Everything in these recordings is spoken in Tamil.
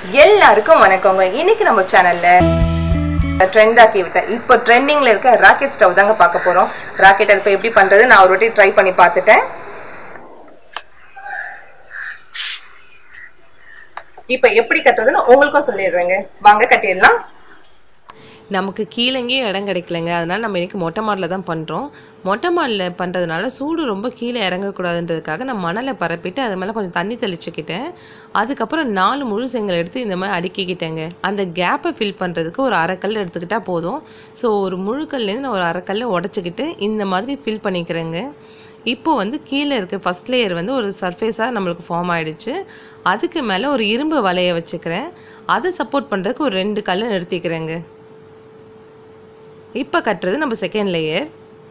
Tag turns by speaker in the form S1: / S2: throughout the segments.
S1: எல்லாருக்கும் வணக்கங்க இன்னைக்கு நம்ம சேனல்ல ட்ரெண்ட் ஆக்கி விட்டேன் இப்போ ட்ரெண்டிங்ல இருக்க ராக்கெட் ஸ்டவ் தாங்க பார்க்க போறோம் ராக்கெட் அடுப்பு எப்படி பண்றது நான் ஒரு வாட்டி ட்ரை பண்ணி பார்த்துட்டேன் இப்போ எப்படி கட்டுறதுன்னு உங்களுக்கும் சொல்லிடுறேங்க வாங்க கட்டிடலாம்
S2: நமக்கு கீழேங்கேயும் இடம் கிடைக்கலங்க அதனால நம்ம இன்னைக்கு மொட்டை மாடில் தான் பண்ணுறோம் மொட்டை மாடில் பண்ணுறதுனால சூடு ரொம்ப கீழே இறங்கக்கூடாதுன்றதுக்காக நான் மணலை பரப்பிட்டு அது மேலே கொஞ்சம் தண்ணி தெளிச்சுக்கிட்டேன் அதுக்கப்புறம் நாலு முழு செங்கல் எடுத்து இந்த மாதிரி அடுக்கிக்கிட்டேங்க அந்த கேப்பை ஃபில் பண்ணுறதுக்கு ஒரு அரைக்கல் எடுத்துக்கிட்டால் போதும் ஸோ ஒரு முழுக்கல்லேருந்து நான் ஒரு அரைக்கல்ல உடச்சிக்கிட்டு இந்த மாதிரி ஃபில் பண்ணிக்கிறேங்க இப்போ வந்து கீழே இருக்க ஃபஸ்ட் லேயர் வந்து ஒரு சர்ஃபேஸாக நம்மளுக்கு ஃபார்ம் ஆயிடுச்சு அதுக்கு மேலே ஒரு இரும்பு வலையை வச்சுக்கிறேன் அதை சப்போர்ட் பண்ணுறதுக்கு ஒரு ரெண்டு கல்லை நிறுத்திக்கிறேங்க இப்போ கட்டுறது நம்ம செகண்ட் லேயர்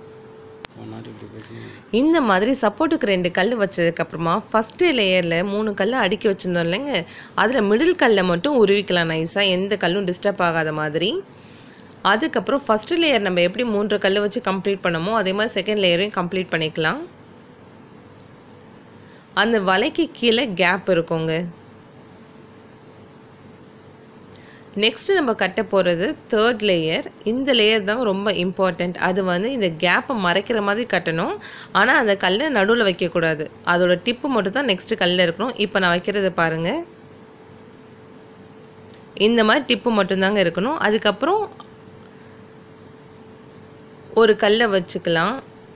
S2: இந்த மாதிரி சப்போர்ட்டுக்கு ரெண்டு கல் வச்சதுக்கப்புறமா ஃபஸ்ட்டு லேயரில் மூணு கல் அடுக்கி வச்சுருந்தோம் இல்லைங்க அதில் மிடில் கல்லை மட்டும் உருவிக்கலாம் நைஸாக எந்த கல்லும் டிஸ்டர்ப் ஆகாத மாதிரி அதுக்கப்புறம் ஃபஸ்ட்டு லேயர் நம்ம எப்படி மூன்று கல் வச்சு கம்ப்ளீட் பண்ணமோ அதே மாதிரி செகண்ட் லேயரையும் கம்ப்ளீட் பண்ணிக்கலாம் அந்த வலைக்கு கீழே கேப் இருக்குங்க நெக்ஸ்ட்டு நம்ம கட்ட போகிறது தேர்ட் லேயர் இந்த லேயர் தான் ரொம்ப இம்பார்ட்டண்ட் அது வந்து இந்த கேப்பை மறைக்கிற மாதிரி கட்டணும் ஆனால் அந்த கல்லை நடுவில் வைக்கக்கூடாது அதோட டிப்பு மட்டும் தான் நெக்ஸ்ட்டு கல்லில் இருக்கணும் இப்போ நான் வைக்கிறத பாருங்கள் இந்த மாதிரி டிப்பு மட்டும்தாங்க இருக்கணும் அதுக்கப்புறம் ஒரு கல்லை வச்சுக்கலாம்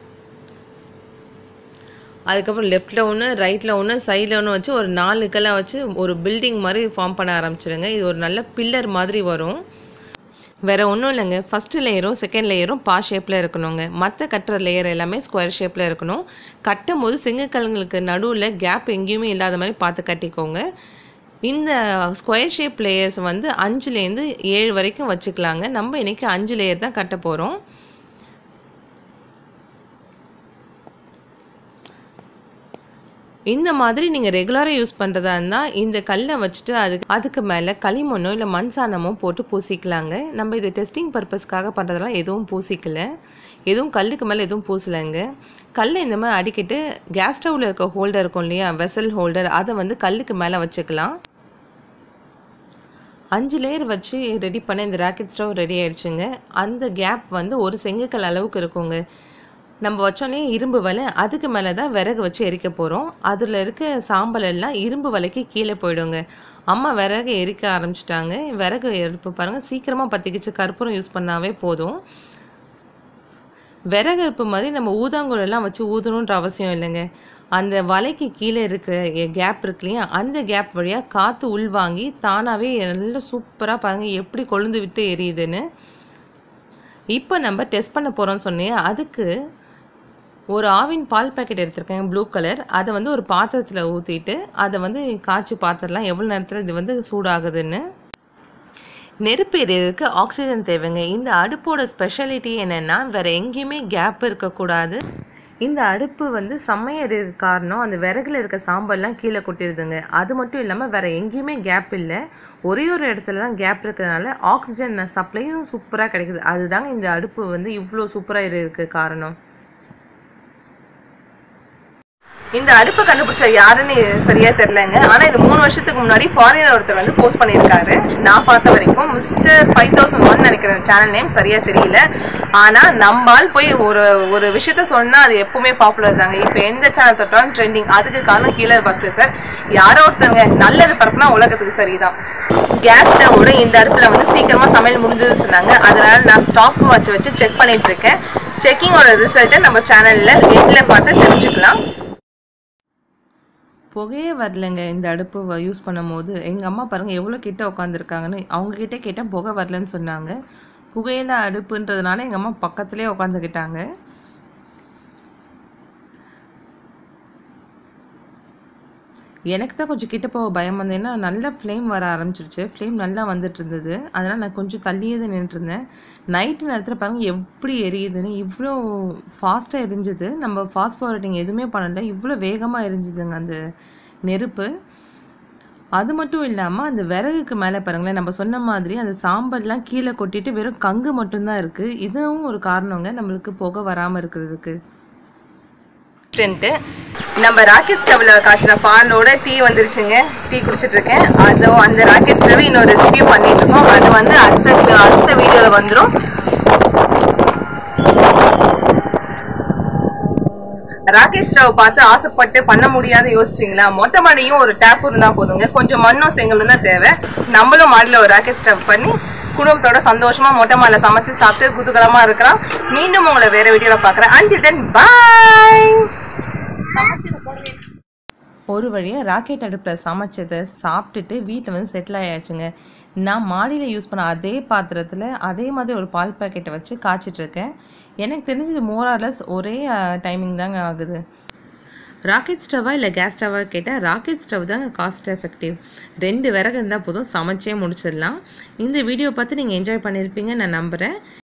S2: அதுக்கப்புறம் லெஃப்டில் ஒன்று ரைட்டில் ஒன்று சைடில் ஒன்று வச்சு ஒரு நாலு கல்லாக வச்சு ஒரு பில்டிங் மாதிரி ஃபார்ம் பண்ண ஆரம்பிச்சிடுங்க இது ஒரு நல்ல பில்லர் மாதிரி வரும் வேறு ஒன்றும் இல்லைங்க ஃபஸ்ட்டு லேயரும் செகண்ட் லேயரும் பா ஷேப்பில் இருக்கணுங்க மற்ற கட்டுற லேயர் எல்லாமே ஸ்கொயர் ஷேப்பில் இருக்கணும் கட்டும் போது செங்கக்கல்களுக்கு நடுவில் கேப் எங்கேயுமே இல்லாத மாதிரி பார்த்து கட்டிக்கோங்க இந்த ஸ்கொயர் ஷேப் லேயர்ஸ் வந்து அஞ்சுலேருந்து ஏழு வரைக்கும் வச்சுக்கலாங்க நம்ம இன்றைக்கி அஞ்சு லேயர் தான் கட்ட போகிறோம் இந்த மாதிரி நீங்கள் ரெகுலராக யூஸ் பண்ணுறதா இருந்தால் இந்த கல்லை வச்சுட்டு அதுக்கு அதுக்கு மேலே களிமண்ணோ இல்லை மண் சாணமோ போட்டு பூசிக்கலாங்க நம்ம இது டெஸ்டிங் பர்பஸ்க்காக பண்ணுறதெல்லாம் எதுவும் பூசிக்கல எதுவும் கல்லுக்கு மேலே எதுவும் பூசலைங்க கல்லை இந்த மாதிரி அடிக்கிட்டு கேஸ் ஸ்டவ்வில் இருக்க ஹோல்டர் இருக்கும் இல்லையா வெசல் ஹோல்டர் அதை வந்து கல்லுக்கு மேலே வச்சுக்கலாம் அஞ்சு லேயர் வச்சு ரெடி பண்ண இந்த ராக்கெட் ஸ்டவ் ரெடி ஆயிடுச்சுங்க அந்த கேப் வந்து ஒரு செங்கக்கல் அளவுக்கு இருக்குங்க நம்ம வச்சோன்னே இரும்பு வலை அதுக்கு மேலே தான் விறகு வச்சு எரிக்க போகிறோம் அதில் இருக்க சாம்பல் எல்லாம் இரும்பு வலைக்கு கீழே போயிடுங்க அம்மா விறகு எரிக்க ஆரம்பிச்சிட்டாங்க விறகு எரிப்பு பாருங்கள் சீக்கிரமாக பற்றிக்கிச்சு கற்பூரம் யூஸ் பண்ணாவே போதும் விறகு அடுப்பு மாதிரி நம்ம ஊதாங்குழலாம் வச்சு ஊதணுன்ற அவசியம் இல்லைங்க அந்த வலைக்கு கீழே இருக்கிற கேப் இருக்கு இல்லையா அந்த கேப் வழியாக காற்று உள்வாங்கி தானாகவே நல்லா சூப்பராக பாருங்கள் எப்படி கொழுந்து விட்டு எரியுதுன்னு இப்போ நம்ம டெஸ்ட் பண்ண போகிறோம்னு சொன்னேன் அதுக்கு ஒரு ஆவின் பால் பாக்கெட் எடுத்திருக்கேன் ப்ளூ கலர் அதை வந்து ஒரு பாத்திரத்தில் ஊற்றிட்டு அதை வந்து காய்ச்சி பார்த்துடலாம் எவ்வளோ நேரத்தில் இது வந்து சூடாகுதுன்னு நெருப்பு எரியறதுக்கு ஆக்சிஜன் தேவைங்க இந்த அடுப்போட ஸ்பெஷாலிட்டி என்னென்னா வேறு எங்கேயுமே கேப் இருக்கக்கூடாது இந்த அடுப்பு வந்து சமையறதுக்கு காரணம் அந்த விறகுல இருக்க சாம்பல்லாம் கீழே கொட்டிடுதுங்க அது மட்டும் இல்லாமல் வேறு எங்கேயுமே கேப் இல்லை ஒரே ஒரு இடத்துல தான் கேப் இருக்கிறதுனால ஆக்சிஜன் சப்ளையும் சூப்பராக கிடைக்குது அதுதாங்க இந்த அடுப்பு வந்து இவ்வளோ சூப்பராக இருக்கு காரணம்
S1: இந்த அடுப்பை கண்டுபிடிச்ச யாருன்னு சரியா தெரியலங்க ஆனா இது மூணு வருஷத்துக்கு முன்னாடி ஃபாரினர் ஒருத்தர் வந்து போஸ்ட் பண்ணியிருக்காரு நான் பார்த்த வரைக்கும் மிஸ்டர் ஃபைவ் தௌசண்ட் ஒன் நினைக்கிற சேனல் நேம் சரியா தெரியல ஆனா நம்மால் போய் ஒரு ஒரு விஷயத்த சொன்னா அது எப்பவுமே பாப்புலர் தாங்க இப்ப எந்த சேனல் தொட்டாலும் ட்ரெண்டிங் அதுக்கு காரணம் கீழே பஸ்ல சார் யாரோ ஒருத்தங்க நல்லது பரப்புனா உலகத்துக்கு சரிதான் கேஸ் ஸ்டவோட இந்த அடுப்புல வந்து சீக்கிரமா சமையல் முடிஞ்சதுன்னு சொன்னாங்க அதனால நான் ஸ்டாப் வாட்ச் வச்சு செக் பண்ணிட்டு இருக்கேன் செக்கிங்கோட ரிசல்ட்டை நம்ம சேனல்ல எட்ல பார்த்து தெரிஞ்சுக்கலாம்
S2: புகையே வரலைங்க இந்த அடுப்பு யூஸ் பண்ணும்போது எங்கள் அம்மா பாருங்கள் எவ்வளோ கிட்ட உட்காந்துருக்காங்கன்னு அவங்கக்கிட்ட கேட்டால் புகை வரலன்னு சொன்னாங்க புகையில அடுப்புன்றதுனால எங்கள் அம்மா பக்கத்துலேயே உட்காந்துக்கிட்டாங்க எனக்கு தான் கொஞ்சம் கிட்ட போக பயம் வந்தேன்னா நல்ல ஃப்ளேம் வர ஆரம்பிச்சிருச்சு ஃப்ளேம் நல்லா வந்துட்டு இருந்தது அதனால் நான் கொஞ்சம் தள்ளியே தான் நின்றுருந்தேன் நைட்டு நேரத்தில் பாருங்கள் எப்படி எரியுதுன்னு இவ்வளோ ஃபாஸ்ட்டாக எரிஞ்சுது நம்ம ஃபாஸ்ட் ஃபார்வர்டிங் எதுவுமே பண்ணல இவ்வளோ வேகமாக எரிஞ்சுதுங்க அந்த நெருப்பு அது மட்டும் இல்லாமல் அந்த விறகுக்கு மேலே பாருங்களேன் நம்ம சொன்ன மாதிரி அந்த சாம்பல்லாம் கீழே கொட்டிட்டு வெறும் கங்கு மட்டும்தான் இருக்குது இதுவும் ஒரு காரணங்க நம்மளுக்கு புகை வராமல் இருக்கிறதுக்கு
S1: டென்ட்டு நம்ம ராக்கெட் ஸ்டவ்ல காய்ச்சின பாலோட டீ வந்துருச்சுங்க டீ குடிச்சிட்டு இருக்கேன் அதோ அந்த ராக்கெட் ஸ்டவ் இன்னொரு ரெசிபி பண்ணிட்டு இருக்கோம் அது வந்து அடுத்த அடுத்த வீடியோல வந்துடும் ராக்கெட் ஸ்டவ் பார்த்து ஆசைப்பட்டு பண்ண முடியாத யோசிச்சிங்களா மொட்டை மாடியும் ஒரு டேப் இருந்தா போதுங்க கொஞ்சம் மண்ணும் செங்கலும் தான் தேவை நம்மளும் மாடியில் ஒரு ராக்கெட் ஸ்டவ் பண்ணி குடும்பத்தோட சந்தோஷமா மொட்டை மாடில சமைச்சு சாப்பிட்டு குதூகலமா இருக்கலாம் மீண்டும் உங்களை வேற வீடியோல பாக்குறேன் அண்டில் தென் பாய்
S2: ஒரு வழியாக ராக்கெட் அடுப்பில் சமைச்சதை சாப்பிட்டுட்டு வீட்டில் வந்து செட்டில் ஆயாச்சுங்க நான் மாடியில் யூஸ் பண்ண அதே பாத்திரத்தில் அதே மாதிரி ஒரு பால் பாக்கெட்டை வச்சு காய்ச்சிட்ருக்கேன் எனக்கு தெரிஞ்சது மோரார்லஸ் ஒரே டைமிங் தாங்க ஆகுது ராக்கெட் ஸ்டவ்வா இல்லை கேஸ் ஸ்டவ்வா கேட்டால் ராக்கெட் ஸ்டவ் தாங்க காஸ்ட் எஃபெக்டிவ் ரெண்டு விறகு இருந்தால் போதும் சமைச்சே முடிச்சிடலாம் இந்த வீடியோ பார்த்து நீங்கள் என்ஜாய் பண்ணியிருப்பீங்க நான் நம்புகிறேன்